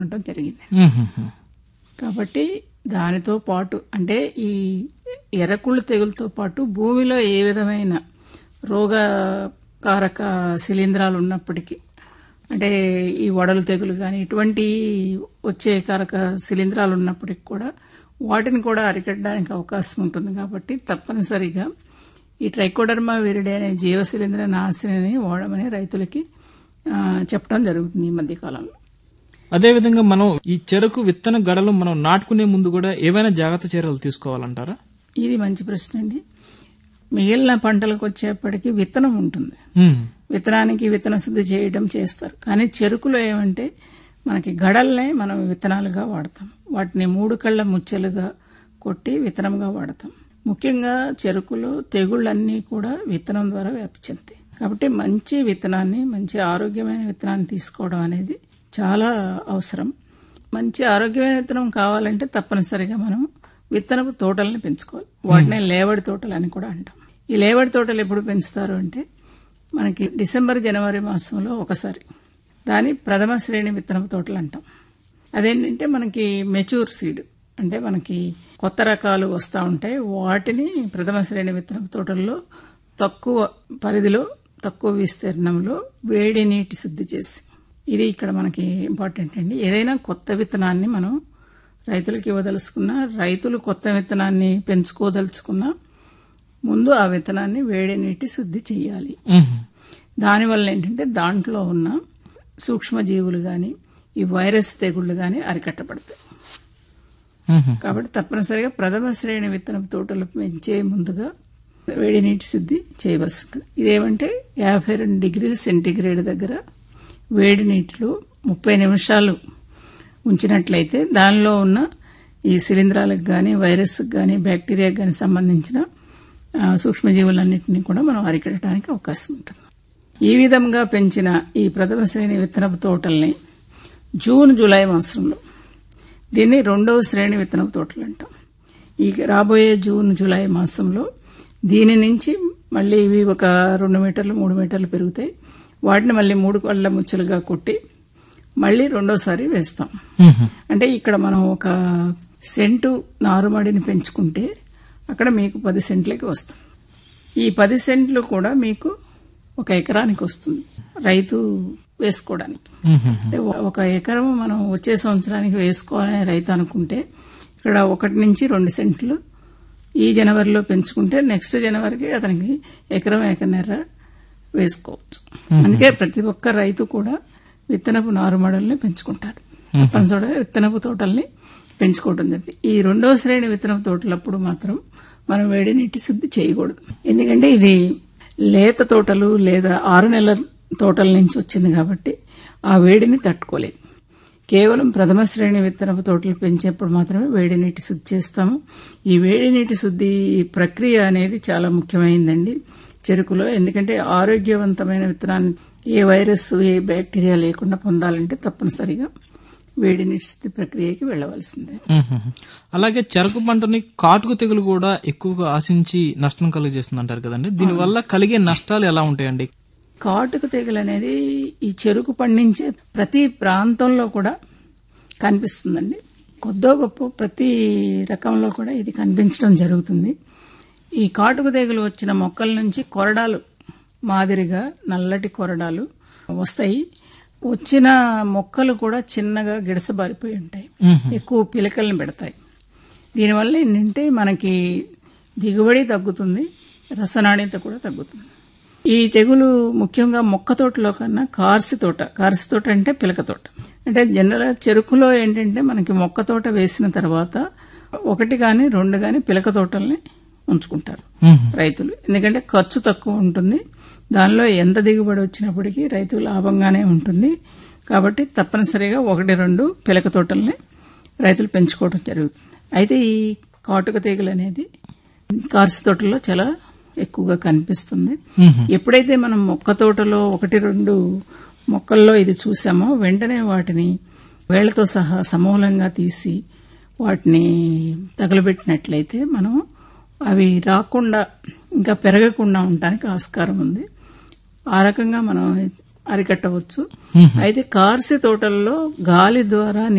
ఉండటం జరిగింది మ్మ్. కాబట్టి దానితో పాటు అంటే ఈ ఎర్రకుళ్ళు తెగులతో పాటు భూమిలో ఏ విధమైన రోగకారక శిలీంధ్రాలు ఉన్నప్పటికీ అంటే ఈ వడలు తెగులు కానీ ఇటువంటి వచ్చే కారక శిలీంధ్రాలు ఉన్నప్పటికీ కూడా వాటిని కూడా అరికట్టడానికి అవకాశం ఉంటుంది కాబట్టి తప్పనిసరిగా ఈ ట్రైకోడర్మా విరిడే అనే జీవశిలీంద్ర నాశిని వాడమని రైతులకి ఆ, చెప్పడం జరుగుతుంది ఈ మధ్య కాలంలో అదేవిధంగా మనం ఈ చెరకు విత్తన గడలు మనం నాటుకునే ముందు కూడా ఏవైనా జాగ్రత్త చర్యలు తీసుకోవాలంటారా ఇది మంచి ప్రశ్న అండి మిగిలిన పంటలకు వచ్చేప్పటికి విత్తనం ఉంటుంది మ్మ్. విత్తనానికి విత్తన శుద్ధి చేయడం చేస్తారు కానీ చెరుకులో ఏమంటే మనకి గడల్నే మనం విత్తనాలుగా వాడతాం వాటిని మూడు కళ్ళ ముచ్చెలుగా కొట్టి విత్తనంగా వాడతాం ముఖ్యంగా చెరుకులో తెగుళ్ళన్నీ కూడా విత్తనం ద్వారా వ్యాప్తి చెందుతాయి కాబట్టి మంచి విత్తనాన్ని మంచి ఆరోగ్యమైన విత్తనాన్ని తీసుకోవడం అనేది చాలా అవసరం మంచి ఆరోగ్యమైన విత్తనం కావాలంటే తప్పనిసరిగా మనం విత్తనపు తోటల్ని పెంచుకోవాలి వాటినే లేవడి తోటలు అని కూడా అంటాం ఈ లేవడి తోటలు ఎప్పుడు పెంచుతారు అంటే మనకి డిసెంబర్ జనవరి మాసంలో ఒకసారి దాని ప్రథమ శ్రేణి విత్తనపు తోటలు అంటాం అదేంటంటే మనకి మెచ్యూర్ సీడ్ అంటే మనకి కొత్త రకాలు వస్తూ ఉంటాయి వాటిని ప్రథమ శ్రేణి విత్తనపు తోటల్లో తక్కువ పరిధిలో తక్కువ విస్తీర్ణంలో వేడి నీటి శుద్ధి చేసి ఇది ఇక్కడ మనకి ఇంపార్టెంట్ అండి ఏదైనా కొత్త విత్తనాన్ని మనం రైతులకు ఇవ్వదలుచుకున్నా రైతులు కొత్త విత్తనాన్ని పెంచుకోదలుచుకున్నా ముందు ఆ విత్తనాన్ని వేడి నీటి శుద్ధి చేయాలి మ్మ్. దానివల్ల ఏంటంటే దాంట్లో ఉన్న సూక్ష్మజీవులు కానీ ఈ వైరస్ తెగుళ్లు కానీ అరికట్టబడతాయి మ్మ్. కాబట్టి తప్పనిసరిగా ప్రథమ శ్రేణి విత్తనపు తోటలు పెంచే ముందుగా వేడి నీటి శుద్ధి చేయవలసి ఉంటుంది ఇదేమంటే యాభై రెండు డిగ్రీల సెంటీగ్రేడ్ దగ్గర వేడి నీటిలో ముప్పై నిమిషాలు ఉంచినట్లయితే దానిలో ఉన్న ఈ శిలీంధ్రాలకు కానీ వైరస్కి కానీ బ్యాక్టీరియాకి కానీ సంబంధించిన ఆ, సూక్ష్మజీవులన్నింటినీ కూడా మనం అరికట్టడానికి అవకాశం ఉంటుంది ఈ విధంగా పెంచిన ఈ ప్రథమ శ్రేణి విత్తనపు తోటల్ని జూన్ జూలై మాసంలో దీన్ని రెండవ శ్రేణి విత్తనపు తోటలు అంటాం ఈ రాబోయే జూన్ జూలై మాసంలో దీని నుంచి మళ్ళీ ఇవి ఒక రెండు మీటర్లు మూడు మీటర్లు పెరుగుతాయి వాటిని మళ్ళీ మూడు కళ్ళ ముచ్చలుగా కొట్టి మళ్ళీ రెండోసారి వేస్తాం మ్మ్. అంటే ఇక్కడ మనం ఒక సెంటు నారుమడిని పెంచుకుంటే అక్కడ మీకు పది సెంట్లకి వస్తుంది ఈ పది సెంట్లు కూడా మీకు ఒక ఎకరానికి వస్తుంది రైతు వేసుకోవడానికి మ్మ్. అంటే ఒక ఎకరం మనం వచ్చే సంవత్సరానికి వేసుకోవాలని రైతు అనుకుంటే ఇక్కడ ఒకటి నుంచి రెండు సెంట్లు ఈ జనవరిలో పెంచుకుంటే నెక్స్ట్ జనవరికి అతనికి ఎకరం ఎకరన్నర వేసుకోవచ్చు అందుకే ప్రతి ఒక్క రైతు కూడా విత్తనపు నారుమడల్ని పెంచుకుంటారు తప్పనిసరిగా విత్తనపు తోటల్ని పెంచుకోవడం జరిగింది ఈ రెండో శ్రేణి విత్తనపు తోటలప్పుడు మాత్రం మనం వేడి నీటి శుద్ధి చేయకూడదు ఎందుకంటే ఇది లేత తోటలు లేదా ఆరు నెలల తోటల నుంచి వచ్చింది కాబట్టి ఆ వేడిని తట్టుకోలేదు కేవలం ప్రథమ శ్రేణి విత్తనపు తోటలు పెంచేప్పుడు మాత్రమే వేడి నీటి శుద్ధి చేస్తాము ఈ వేడి నీటి శుద్ధి ప్రక్రియ అనేది చాలా ముఖ్యమైందండి చెరుకులో ఎందుకంటే ఆరోగ్యవంతమైన విత్తనాన్ని ఏ వైరస్ ఏ బ్యాక్టీరియా లేకుండా పొందాలంటే తప్పనిసరిగా వేడి నీటి శుద్ధి ప్రక్రియకి వెళ్ళవలసిందే మ్మ్. అలాగే చెరకు పంటని కాటుకు తెగులు కూడా ఎక్కువగా ఆశించి నష్టం కలుగజేస్తుంది అంటారు కదండి దీనివల్ల కలిగే నష్టాలు ఎలా ఉంటాయండి కాటుక తెగులు అనేది ఈ చెరుకు పండించే ప్రతి ప్రాంతంలో కూడా కనిపిస్తుందండి కొద్దో గొప్ప ప్రతి రకంలో కూడా ఇది కనిపించడం జరుగుతుంది ఈ కాటుక తెగులు వచ్చిన మొక్కల నుంచి కొరడాలు మాదిరిగా నల్లటి కొరడాలు వస్తాయి వచ్చిన మొక్కలు కూడా చిన్నగా గిడసబారిపోయి ఉంటాయి మ్మ్. ఎక్కువ పిలకల్ని పెడతాయి దీనివల్ల ఏంటంటే మనకి దిగుబడి తగ్గుతుంది రసనాణ్యత కూడా తగ్గుతుంది ఈ తెగులు ముఖ్యంగా మొక్క తోటలో కన్నా కార్సి తోట కార్సి తోట అంటే పిలక తోట అంటే జనరల్ చెరుకులో ఏంటంటే మనకి మొక్క తోట వేసిన తర్వాత ఒకటి కానీ రెండు కానీ పిలక తోటల్ని ఉంచుకుంటారు మ్మ్. రైతులు ఎందుకంటే ఖర్చు తక్కువ ఉంటుంది దానిలో ఎంత దిగుబడి వచ్చినప్పటికీ రైతు లాభంగానే ఉంటుంది కాబట్టి తప్పనిసరిగా ఒకటి రెండు పిలక తోటల్ని రైతులు పెంచుకోవడం జరుగుతుంది అయితే ఈ కాటుక తీగలు అనేది కార్సి తోటల్లో చాలా ఎక్కువగా కనిపిస్తుంది మ్మ్. ఎప్పుడైతే మనం మొక్క తోటలో ఒకటి రెండు మొక్కల్లో ఇది చూసామో వెంటనే వాటిని వేళ్లతో సహా సమూలంగా తీసి వాటిని తగలబెట్టినట్లయితే మనం అవి రాకుండా ఇంకా పెరగకుండా ఉండడానికి ఆస్కారం ఉంది ఆ రకంగా మనం అరికట్టవచ్చు అయితే కార్సి తోటల్లో గాలి ద్వారా